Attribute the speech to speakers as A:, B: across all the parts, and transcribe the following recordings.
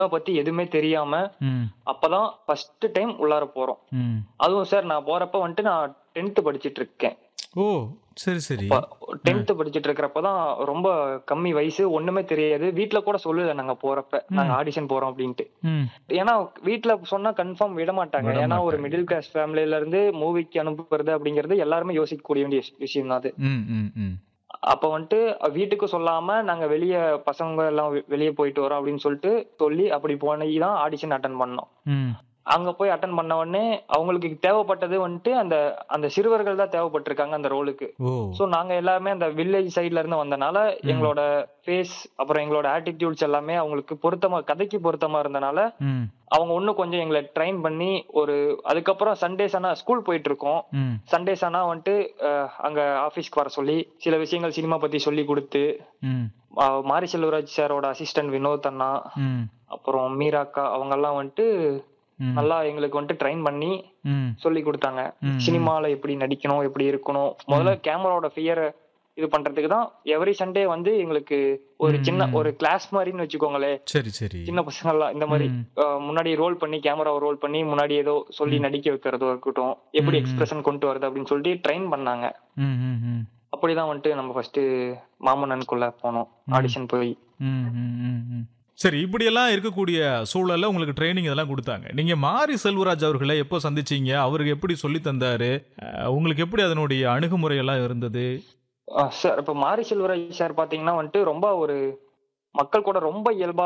A: பத்தி எதுவுமே தெரியாம
B: ம்
A: அப்பதான் ஃபர்ஸ்ட் டைம் உள்ளார போறோம்
B: ம்
A: அதுவும் சார் நான் போறப்ப வந்துட்டு நான் டென்த் படிச்சிட்டு இருக்கேன்
B: ஓ சரி சரி
A: டென்த் படிச்சிட்டு இருக்கிறப்பதான் ரொம்ப கம்மி வயசு ஒண்ணுமே தெரியாது வீட்ல கூட சொல்லல நாங்க போறப்ப நாங்க ஆடிஷன் போறோம் அப்படின்ட்டு
B: ம்
A: ஏன்னா வீட்ல சொன்னா கன்ஃபார்ம் விட மாட்டாங்க
B: விட
A: ஏன்னா ஒரு
B: மாட்டாங்க.
A: மிடில் கிளாஸ் ஃபேமிலில இருந்து மூவிக்கு அனுப்புறது அப்படிங்கிறது எல்லாருமே யோசிக்கக்கூடிய வேண்டிய விஷயம் தான் அது
B: ம் ம் ம்
A: அப்ப வந்துட்டு வீட்டுக்கு சொல்லாம நாங்க வெளிய பசங்க எல்லாம் வெ- வெளிய போயிட்டு வரோம் அப்படின்னு சொல்லிட்டு சொல்லி அப்படி போனி தான் ஆடிஷன் அட்டன் பண்ணோம்
B: ம்
A: அங்க போய் அட்டன் பண்ண உடனே அவங்களுக்கு தேவைப்பட்டது வந்துட்டு அந்த அந்த சிறுவர்கள் தான் தேவைப்பட்டிருக்காங்க அந்த ரோலுக்கு
B: ஓ
A: சோ நாங்க எல்லாமே அந்த வில்லேஜ் சைடுல இருந்து வந்தனால எங்களோட ஃபேஸ் அப்புறம் எங்களோட ஆட்டிடியூட்ஸ் எல்லாமே அவங்களுக்கு பொருத்தமா கதைக்கு பொருத்தமா இருந்தனால
B: ம்
A: அவங்க இன்னும் கொஞ்சம் எங்களை ட்ரைன் பண்ணி ஒரு அதுக்கப்புறம் சண்டேஸ் ஆனா ஸ்கூல் போயிட்டு இருக்கோம்
B: ம்
A: சண்டேஸ் ஆனா வந்துட்டு அஹ், அங்க ஆபீஸ்க்கு வர சொல்லி சில விஷயங்கள் சினிமா பத்தி சொல்லி கொடுத்து
B: ம்
A: அஹ், மாரி செல்வராஜ் சாரோட அசிஸ்டன்ட் வினோத் அண்ணா
B: ம்
A: அப்புறம் மீராக்கா அவங்க எல்லாம் வந்துட்டு
B: ம்.
A: நல்லா எங்களுக்கு வந்துட்டு ட்ரைன் பண்ணி
B: ம்
A: சொல்லி கொடுத்தாங்க
B: ம்.
A: சினிமால எப்படி நடிக்கணும் எப்படி இருக்கணும் முதல்ல கேமராவோட ஃபியரை இது பண்றதுக்கு தான் எவ்ரி சண்டே வந்து எங்களுக்கு ஒரு சின்ன ஒரு கிளாஸ் மாதிரின்னு வச்சுக்கோங்களேன்
B: சரி சரி
A: சின்ன பசங்க எல்லாம் இந்த மாதிரி
B: ம்.
A: அஹ், முன்னாடி ரோல் பண்ணி கேமராவை ரோல் பண்ணி முன்னாடி ஏதோ சொல்லி நடிக்க வைக்கிறதோ இருக்கட்டும் எப்படி எக்ஸ்பிரஷன் கொண்டு வருது அப்படின்னு சொல்லிட்டு ட்ரெயின் பண்ணாங்க
B: ம் ம் ம்
A: அப்படிதான் வந்துட்டு நம்ம ஃபர்ஸ்ட் மாமன்னனுக்குள்ள போனோம் ஆடிஷன் போய்
B: ம், ம், ம், ம். சரி இப்படியெல்லாம் இருக்கக்கூடிய சூழல்ல உங்களுக்கு ட்ரைனிங் இதெல்லாம் கொடுத்தாங்க நீங்க மாரி செல்வராஜ் அவர்களை எப்போ சந்திச்சீங்க அவருக்கு எப்படி சொல்லி தந்தாரு அஹ், உங்களுக்கு எப்படி அதனுடைய அணுகுமுறை எல்லாம் இருந்தது
A: சார் இப்ப மாரி செல்வராஜ் சார் பாத்தீங்கன்னா வந்துட்டு ரொம்ப ஒரு மக்கள் கூட ரொம்ப இயல்பா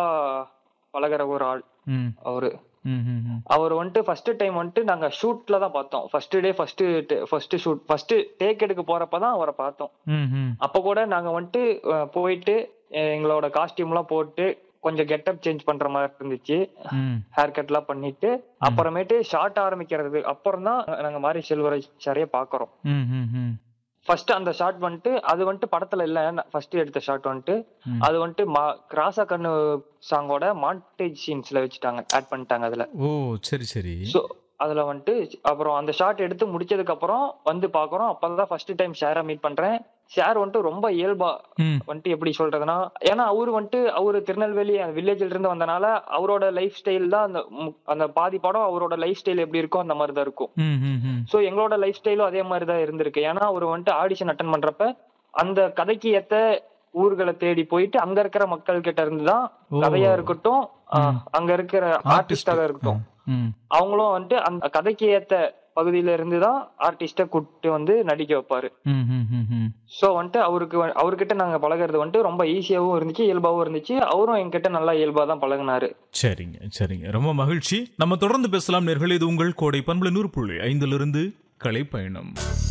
A: பழகுற ஒரு ஆள்
B: ம்,
A: அவரு
B: ம், ம், ம்.
A: அவர் வந்துட்டு ஃபர்ஸ்ட் டைம் வந்துட்டு நாங்க ஷூட்ல தான் பார்த்தோம் first day first first shoot first take எடுக்க போறப்ப தான் அவரை பார்த்தோம்
B: ம், ம்.
A: அப்ப கூட நாங்க வந்துட்டு அஹ், போயிட்டு அஹ், எங்களோட காஸ்டியூம் எல்லாம் போட்டு கொஞ்சம் கெட்டப் சேஞ்ச் பண்ற மாதிரி இருந்துச்சு
B: ம்,
A: ஹேர் கட் எல்லாம் பண்ணிட்டு அப்புறமேட்டு ஷார்ட் ஆரம்பிக்கிறது அப்புறம் தான் நாங்க மாரி செல்வராஜ் சாரையே பாக்குறோம்
B: ம், ம், ம்.
A: ஃபர்ஸ்ட் அந்த ஷாட் வந்துட்டு அது வந்துட்டு படத்துல இல்ல ஃபர்ஸ்ட் எடுத்த ஷாட் வந்துட்டு
B: ம்.
A: அது வந்துட்டு மா- கிராசா கண்ணு சாங்கோட மாண்டேஜ் சீன்ஸ்ல வச்சுட்டாங்க ஆட் பண்ணிட்டாங்க அதுல
B: ஓ சரி சரி
A: சோ அதுல வந்துட்டு அப்புறம் அந்த ஷாட் எடுத்து முடிச்சதுக்கு அப்புறம் வந்து பாக்குறோம் அப்பதான் ஃபர்ஸ்ட் டைம் ஷேரை மீட் பண்றேன் ஷேர் வந்துட்டு ரொம்ப இயல்பா
B: ம்,
A: வந்துட்டு எப்படி சொல்றதுன்னா ஏன்னா அவரு வந்துட்டு அவரு திருநெல்வேலி வில்லேஜ்ல இருந்து வந்தனால அவரோட லைஃப் ஸ்டைல் தான் அந்த மு- அந்த பாதி படம் அவரோட லைஃப் ஸ்டைல் எப்படி இருக்கோ அந்த மாதிரி தான் இருக்கும்
B: ம், ம், ம்.
A: சோ எங்களோட லைஃப் ஸ்டைலும் அதே மாதிரி தான் இருந்திருக்கு ஏன்னா அவர் வந்துட்டு ஆடிஷன் அட்டன் பண்றப்ப அந்த கதைக்கு ஏத்த ஊர்களை தேடி போயிட்டு அங்க இருக்கிற மக்கள் கிட்ட இருந்து தான்
B: ஓ.
A: கதையா இருக்கட்டும் ஆஹ், அங்க இருக்கிற
B: Artist.
A: ஆர்டிஸ்டாக இருக்கட்டும்
B: ம்,
A: அவங்களும் வந்துட்டு அந்த கதைக்கு ஏத்த பகுதியில இருந்து தான் ஆர்டிஸ்ட கூப்பிட்டு வந்து நடிக்க வைப்பாரு
B: ம், ம், ம், ம்.
A: சோ வந்துட்டு அவருக்கு வ- அவர்கிட்ட நாங்க பழகுறது வந்துட்டு ரொம்ப ஈஸியாவும் இருந்துச்சு இயல்பாவும் இருந்துச்சு அவரும் என்கிட்ட நல்லா இயல்பா தான் பழகுனாரு
B: சரிங்க சரிங்க ரொம்ப மகிழ்ச்சி நம்ம தொடர்ந்து பேசலாம் நேர்களே இது உங்கள் கோடை பண்புல நூறு புள்ளி ஐந்திலிருந்து கலை பயணம்